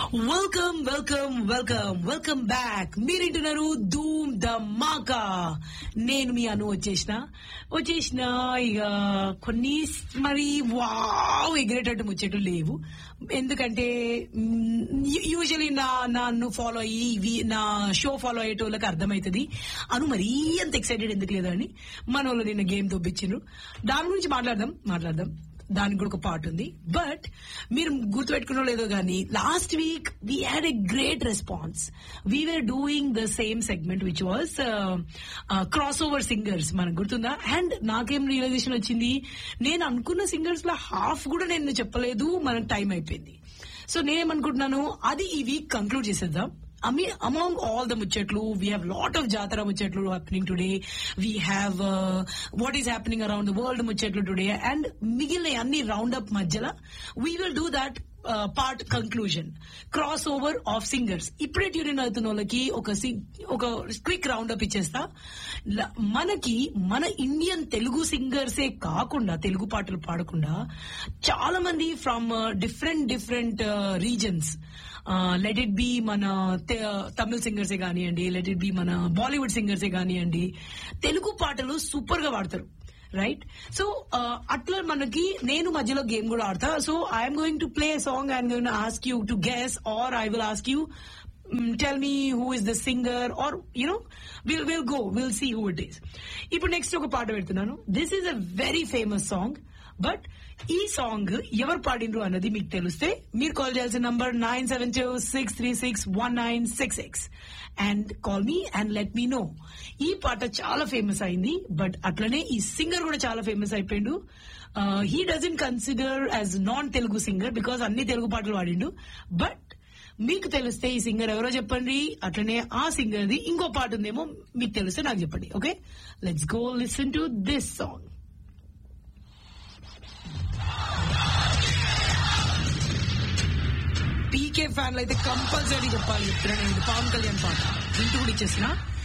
Welcome welcome welcome welcome back మీరింటున్నారు ధూమ్ ద మాకా నేను మీ అను వచ్చేసిన వచ్చేసిన ఇక కొన్ని మరి వావ్ ఎగిరేటట్టు ముచ్చట్లు లేవు ఎందుకంటే యూజువలీ నా నన్ను ఫాలో అయ్యి వి- నా షో ఫాలో అయ్యేటోళ్ళకి అర్థమవుతుంది అను మరీ అంత ఎక్సైటెడ్ ఎందుకు లేదని మన వాళ్ళు నిన్న గేమ్ దొబ్బిచ్చిండ్రు దాని గురించి మాట్లాడదాం మాట్లాడదాం దానికి కూడా ఒక పార్ట్ ఉంది బట్ మీరు గుర్తుపెట్టుకున్నో లేదో కానీ last week we had a great response we were doing the same segment which was cross over singers మనకు గుర్తుందా అండ్ నాకేం రియలైజేషన్ వచ్చింది నేను అనుకున్న సింగర్స్ లో హాఫ్ కూడా నేను చెప్పలేదు మనకు టైం అయిపోయింది సో నేనేమనుకుంటున్నాను అది ఈ వీక్ కంక్లూడ్ చేసేద్దాం I mean, among all the muchetlu, we have lot of Jatara muchetlu happening today. We have uh, what is happening around the world muchetlu today. And మిగిలిన అన్ని రౌండ్ అప్ మధ్యలో we will do that part conclusion cross over of singers ఇప్పుడే tune అవుతున్న వాళ్ళకి ఒక sing- ఒక quick round up ఇచ్చేస్తా ల- మనకి మన ఇండియన్ తెలుగు సింగర్సే కాకుండా తెలుగు పాటలు పాడకుండా చాలా మంది from different different reasons let it be మన తె- తమిళ సింగర్సే కానివ్వండి లెట్ ఇట్ బి మన బాలీవుడ్ సింగర్సే కానివ్వండి తెలుగు పాటలు సూపర్ గా పాడతారు రైట్ సో అట్లా మనకి నేను మధ్యలో గేమ్ కూడా ఆడతా so I'm going to play song I'm going ask you to guess or I will ask you tell me who is the singer or you know will will go will see who it is ఇప్పుడు next ఒక పాట పెడుతున్నాను this is a very famous song but ఈ song ఎవరు పాడిండ్రు అన్నది మీకు తెలిస్తే మీరు కాల్ చేయాల్సిన number nine seven two six three six one nine six six and call me and let me know ఈ పాట చాలా ఫేమస్ అయింది బట్ అట్లనే ఈ సింగర్ కూడా చాలా ఫేమస్ అయిపోయిండు he doesn't consider as non Telugu singer because అన్ని తెలుగు పాటలు పాడిండు బట్ మీకు తెలిస్తే ఈ సింగర్ ఎవరో చెప్పండి అట్లనే ఆ సింగర్ ది ఇంకో పాట ఉందేమో మీకు తెలిస్తే నాకు చెప్పండి okay let's go listen to this song PK ఫ్యాన్లు అయితే కంపల్సరీ చెప్పాలి చెప్తున్నా నేను ఇది పవన్ కళ్యాణ్ పాట ఇంటి కూడా ఇచ్చేసిన